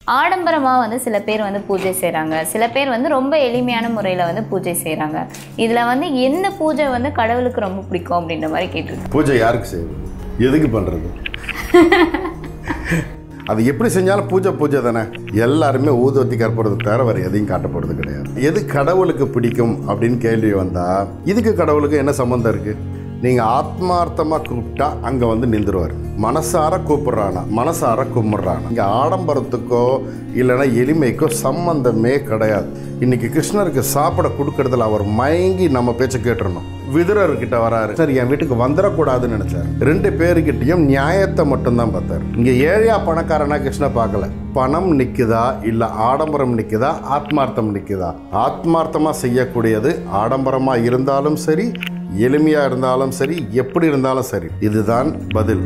ஆடம்பரமாக வந்து சில பேர் வந்து பூஜை செய்கிறாங்க சில பேர் வந்து ரொம்ப எளிமையான முறையில் வந்து பூஜை செய்கிறாங்க இதில் வந்து எந்த பூஜை வந்து கடவுளுக்கு ரொம்ப பிடிக்கும் அப்படின்ற மாதிரி கேட்டிருக்கேன் பூஜை யாருக்கு செய்வது எதுக்கு பண்ணுறது அது எப்படி செஞ்சாலும் பூஜை பூஜை தானே எல்லாருமே ஊதுவத்தி கற்பறது தவிர வேறு எதையும் காட்டப்படுறது கிடையாது எது கடவுளுக்கு பிடிக்கும் அப்படின்னு கேள்வி வந்தால் இதுக்கு கடவுளுக்கு என்ன சம்மந்தம் இருக்குது நீங்கள் ஆத்மார்த்தமாக கூப்பிட்டா அங்கே வந்து நின்றுருவார் மனசார கூப்பிட்றானா மனசார கும்பிட்றானா இங்கே ஆடம்பரத்துக்கோ இல்லைன்னா எளிமைக்கோ சம்பந்தமே கிடையாது இன்னைக்கு கிருஷ்ணருக்கு சாப்பிட கொடுக்கறதுல அவர் மயங்கி நம்ம பேச்சை கேட்டுறணும் விதுரர்கிட்ட வராரு சார் என் வீட்டுக்கு வந்துடக்கூடாதுன்னு நினைச்சாரு ரெண்டு பேருக்கிட்டையும் நியாயத்தை மட்டும்தான் பார்த்தாரு இங்க ஏழையா பணக்காரனா கிருஷ்ண பார்க்கல பணம் நிக்குதா இல்ல ஆடம்பரம் நிக்குதா ஆத்மார்த்தம் நிக்குதா ஆத்மார்த்தமா செய்யக்கூடியது ஆடம்பரமா இருந்தாலும் சரி எளிமையா இருந்தாலும் சரி எப்படி இருந்தாலும் சரி இதுதான் பதில்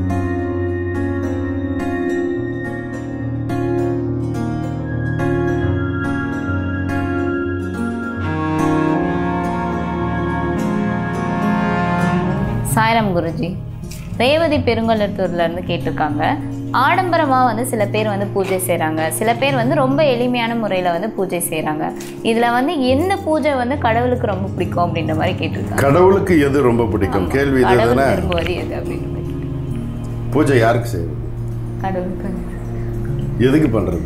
சாய்ராம் குருஜி ரேவதி பெருங்கொல்லத்தூர்ல இருந்து கேட்டிருக்காங்க ஆடம்பரமாக வந்து சில பேர் வந்து பூஜை செய்கிறாங்க சில பேர் வந்து ரொம்ப எளிமையான முறையில் வந்து பூஜை செய்கிறாங்க இதில் வந்து எந்த பூஜை வந்து கடவுளுக்கு ரொம்ப பிடிக்கும் அப்படின்ற மாதிரி கேட்டிருக்காங்க கடவுளுக்கு எது ரொம்ப பிடிக்கும் கேள்வி இது கடவுள் தானே விரும்புவது எது அப்படின்ற மாதிரி பூஜை யாருக்கு செய்வது கடவுளுக்கு எதுக்கு பண்றது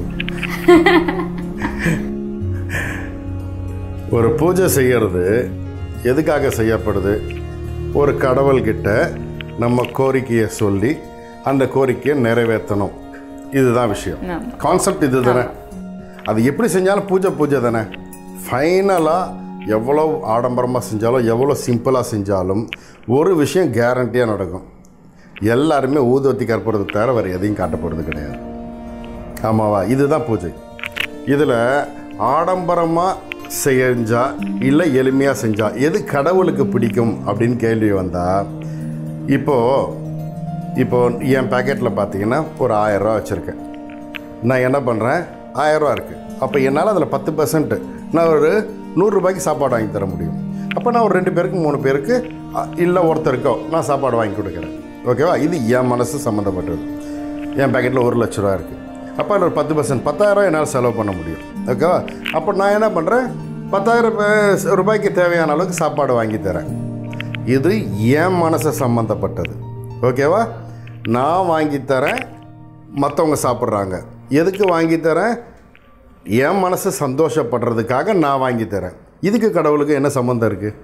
ஒரு பூஜை செய்யறது எதுக்காக செய்யப்படுது ஒரு கடவுள்கிட்ட நம்ம கோரிக்கையை சொல்லி அந்த கோரிக்கையை நிறைவேற்றணும் இதுதான் விஷயம் ஆமா. கான்செப்ட் இது தானே அது எப்படி செஞ்சாலும் பூஜை பூஜை தானே ஃபைனலாக எவ்வளோ ஆடம்பரமாக செஞ்சாலும் எவ்வளோ சிம்பிளாக செஞ்சாலும் ஒரு விஷயம் கேரண்டியாக நடக்கும் எல்லாருமே ஊதுவத்தி கற்பறது தவிர வேறு எதையும் காட்டப்படுறது கிடையாது ஆமாவா இதுதான் பூஜை இதில் ஆடம்பரமாக செஞ்சா இல்லை எளிமையாக செஞ்சா எது கடவுளுக்கு பிடிக்கும் அப்படின்னு கேள்வி வந்தால் இப்போது இப்போ என் பேக்கெட்டில் பார்த்தீங்கன்னா ஒரு ஆயரூவா வச்சுருக்கேன் நான் என்ன பண்ணுறேன் ஆயரூவா இருக்குது அப்போ என்னால் அதில் பத்து பர்சன்ட் நான் ஒரு நூறுரூபாய்க்கு சாப்பாடு வாங்கி தர முடியும் அப்போ நான் ஒரு ரெண்டு பேருக்கு மூணு பேருக்கு இல்லை ஒருத்தருக்கோ நான் சாப்பாடு வாங்கி கொடுக்குறேன் ஓகேவா இது என் மனசு சம்மந்தப்பட்டது என் பேக்கெட்டில் ஒரு லட்ச ரூபா இருக்குது அப்போ அதில் ஒரு பத்து பர்சன்ட் பத்தாயிரம் என்னால் செலவு பண்ண முடியும் ஓகேவா அப்போ நான் என்ன பண்ணுறேன் பத்தாயிரம் பே- ரூபாய்க்கு தேவையான அளவுக்கு சாப்பாடு வாங்கி தரேன் இது என் மனசை சம்மந்தப்பட்டது ஓகேவா நான் வாங்கி தரேன் மற்றவங்க சாப்பிட்றாங்க எதுக்கு வாங்கி தரேன் என் மனசு சந்தோஷப்படுறதுக்காக நான் வாங்கி தரேன் இதுக்கு கடவுளுக்கு என்ன சம்மந்தம் இருக்குது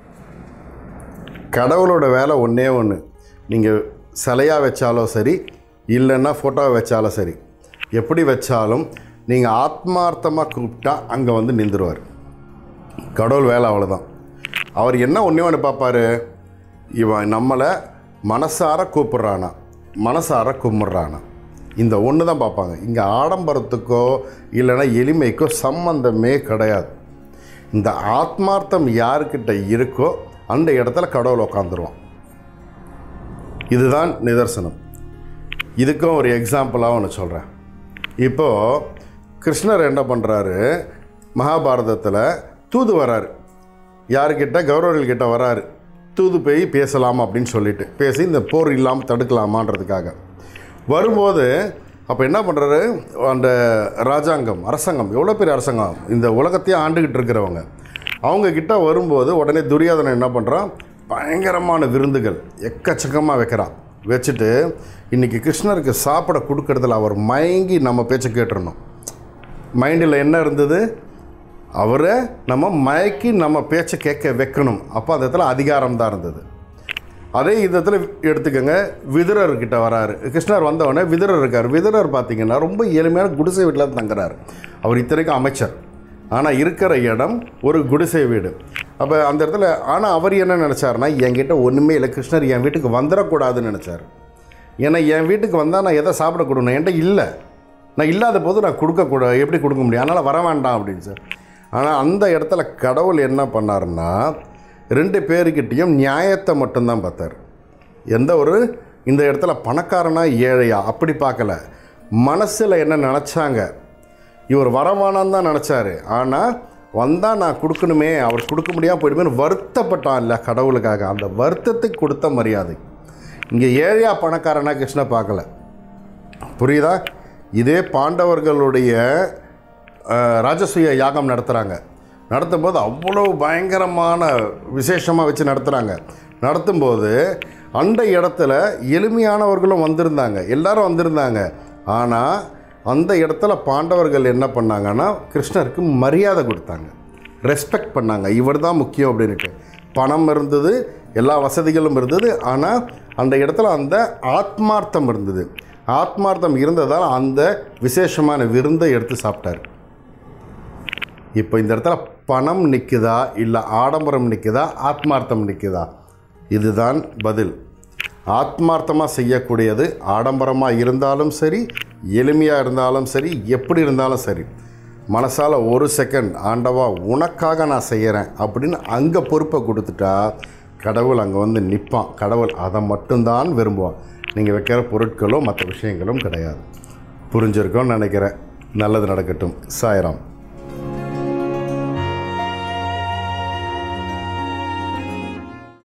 கடவுளோட வேலை ஒன்றே ஒன்று நீங்கள் சிலையாக வச்சாலும் சரி இல்லைன்னா ஃபோட்டோவை வச்சாலும் சரி எப்படி வச்சாலும் நீங்கள் ஆத்மார்த்தமாக கூப்பிட்டா அங்கே வந்து நின்றுருவார் கடவுள் வேலை அவ்வளோதான் அவர் என்ன ஒன்றே ஒன்று பார்ப்பாரு இவன் நம்மளை மனசார கூப்பிட்றானா மனசார கும்பிட்றானா இந்த ஒன்று தான் பார்ப்பாங்க இங்கே ஆடம்பரத்துக்கோ இல்லைன்னா எளிமைக்கோ சம்பந்தமே கிடையாது இந்த ஆத்மார்த்தம் யாருக்கிட்ட இருக்கோ அந்த இடத்துல கடவுள் உட்காந்துருவான் இதுதான் நிதர்சனம் இதுக்கும் ஒரு எக்ஸாம்பிளாக ஒன்று சொல்கிறேன் இப்போது கிருஷ்ணர் என்ன பண்ணுறாரு மகாபாரதத்தில் தூது வராரு யாருக்கிட்ட கௌரவர்கள்கிட்ட வராரு தூது போய் பேசலாம் அப்படின்னு சொல்லிட்டு பேசி இந்த போர் இல்லாமல் தடுக்கலாமான்றதுக்காக வரும்போது அப்போ என்ன பண்ணுறாரு அந்த ராஜாங்கம் அரசாங்கம் எவ்வளோ பெரிய அரசாங்கம் இந்த உலகத்தையே ஆண்டுகிட்டு இருக்கிறவங்க அவங்க கிட்ட வரும்போது உடனே துரியோதனன் என்ன பண்ணுறான் பயங்கரமான விருந்துகள் எக்கச்சக்கமாக வைக்கிறான் வச்சுட்டு இன்றைக்கி கிருஷ்ணருக்கு சாப்பிட கொடுக்கறதுல அவர் மயங்கி நம்ம பேச்சை கேட்டுறணும் மைண்டில் என்ன இருந்தது அவரை நம்ம மயக்கி நம்ம பேச்சை கேட்க வைக்கணும் அப்போ அந்த இடத்துல அதிகாரம் தான் இருந்தது அதே இடத்துல எடுத்துக்கோங்க விதுரர்கிட்ட வராரு கிருஷ்ணர் வந்தவொடனே விதுரர் இருக்கார் விதுரர் பார்த்தீங்கன்னா ரொம்ப எளிமையான குடிசை வீட்டில் தான் தங்குறாரு அவர் இத்தனைக்கும் அமைச்சர் ஆனால் இருக்கிற இடம் ஒரு குடிசை வீடு அப்போ அந்த இடத்துல ஆனால் அவர் என்ன நினச்சாருன்னா என்கிட்ட ஒன்றுமே இல்லை கிருஷ்ணர் என் வீட்டுக்கு வந்துடக்கூடாதுன்னு நினச்சார் ஏன்னா என் வீட்டுக்கு வந்தால் நான் எதை சாப்பிட கொடுக்கணும் என்கிட்ட இல்லை நான் இல்லாத போது நான் கொடுக்கக்கூடாது எப்படி கொடுக்க முடியும் அதனால் வர வேண்டாம் அப்படின்னு சார் ஆனால் அந்த இடத்துல கடவுள் என்ன பண்ணாருன்னா ரெண்டு பேருக்கிட்டேயும் நியாயத்தை மட்டும்தான் பார்த்தார் எந்த ஒரு இந்த இடத்துல பணக்காரனா ஏழையா அப்படி பார்க்கல மனசில் என்ன நினச்சாங்க இவர் வரவானான்னு தான் நினச்சாரு ஆனால் வந்தால் நான் கொடுக்கணுமே அவர் கொடுக்க முடியாமல் போயிடுமேன்னு வருத்தப்பட்டான் இல்லை கடவுளுக்காக அந்த வருத்தத்துக்கு கொடுத்த மரியாதை இங்கே ஏழையா பணக்காரனா கிருஷ்ண பார்க்கல புரியுதா இதே பாண்டவர்களுடைய அஹ், ராஜசூய யாகம் நடத்துகிறாங்க நடத்தும்போது அவ்வளோ பயங்கரமான விசேஷமாக வச்சு நடத்துகிறாங்க நடத்தும்போது அந்த இடத்துல எளிமையானவர்களும் வந்திருந்தாங்க எல்லாரும் வந்திருந்தாங்க ஆனால் அந்த இடத்துல பாண்டவர்கள் என்ன பண்ணாங்கன்னா கிருஷ்ணருக்கு மரியாதை கொடுத்தாங்க ரெஸ்பெக்ட் பண்ணாங்க இவர் தான் முக்கியம் அப்படின்ட்டு பணம் இருந்தது எல்லா வசதிகளும் இருந்தது ஆனால் அந்த இடத்துல அந்த ஆத்மார்த்தம் இருந்தது ஆத்மார்த்தம் இருந்ததால் அந்த விசேஷமான விருந்தை எடுத்து சாப்பிட்டார் இப்போ இந்த இடத்துல பணம் நிற்குதா இல்லை ஆடம்பரம் நிற்குதா ஆத்மார்த்தம் நிற்குதா இதுதான் பதில் ஆத்மார்த்தமாக செய்யக்கூடியது ஆடம்பரமாக இருந்தாலும் சரி எளிமையாக இருந்தாலும் சரி எப்படி இருந்தாலும் சரி மனசால் ஒரு செகண்ட் ஆண்டவா உனக்காக நான் செய்கிறேன் அப்படின்னு அங்கே பொறுப்பை கொடுத்துட்டா கடவுள் அங்கே வந்து நிற்பான் கடவுள் அதை மட்டும்தான் விரும்புவான் நீங்கள் வைக்கிற பொருட்களோ மற்ற விஷயங்களும் கிடையாது புரிஞ்சிருக்கோன்னு நினைக்கிறேன் நல்லது நடக்கட்டும் சாய்ராம்